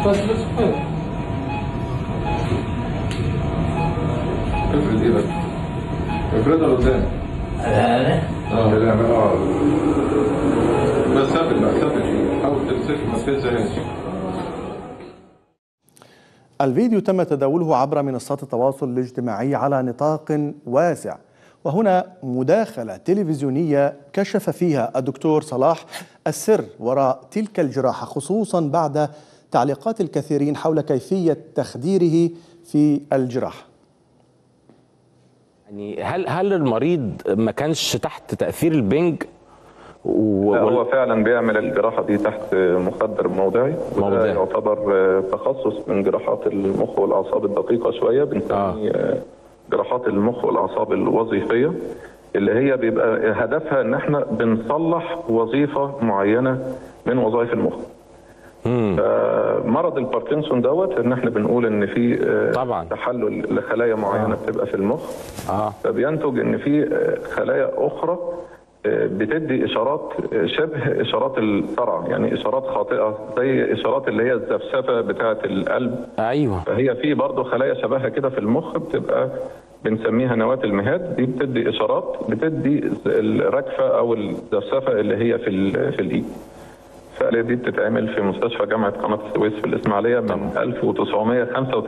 بس بس كفايه افرد ايدك افردها قدام هذا اه لا اه بس ثابت بقى ثابت حاول تمسك ما تنساهاش الفيديو تم تداوله عبر منصات التواصل الاجتماعي على نطاق واسع وهنا مداخلة تلفزيونية كشف فيها الدكتور صلاح السر وراء تلك الجراحة خصوصا بعد تعليقات الكثيرين حول كيفية تخديره في الجراحة يعني هل هل المريض ما كانش تحت تاثير البنج و... لا، هو وال- فعلا بيعمل الجراحه دي تحت مخدر موضعي وده موضعي. يعتبر آه، تخصص من جراحات المخ والاعصاب الدقيقه شويه بنسميه آه، جراحات المخ والاعصاب الوظيفيه اللي هي بيبقى هدفها ان احنا بنصلح وظيفه معينه من وظائف المخ آه، مرض الباركنسون دوت ان احنا بنقول ان في آه، طبعا. تحلل لخلايا معينه بتبقى في المخ اه فبينتج ان في آه، خلايا اخرى آه، بتدي اشارات آه، شبه اشارات الصرع يعني اشارات خاطئه زي اشارات اللي هي الزفزفه بتاعه القلب ايوه فهي في برضه خلايا شبهها كده في المخ بتبقى بنسميها نواه المهاد دي بتدي اشارات بتدي الرجفه او الزفزفه اللي هي في ال- في الايد فالعمليه دي بتتعمل في مستشفى جامعه قناه السويس في الاسماعيليه من 1995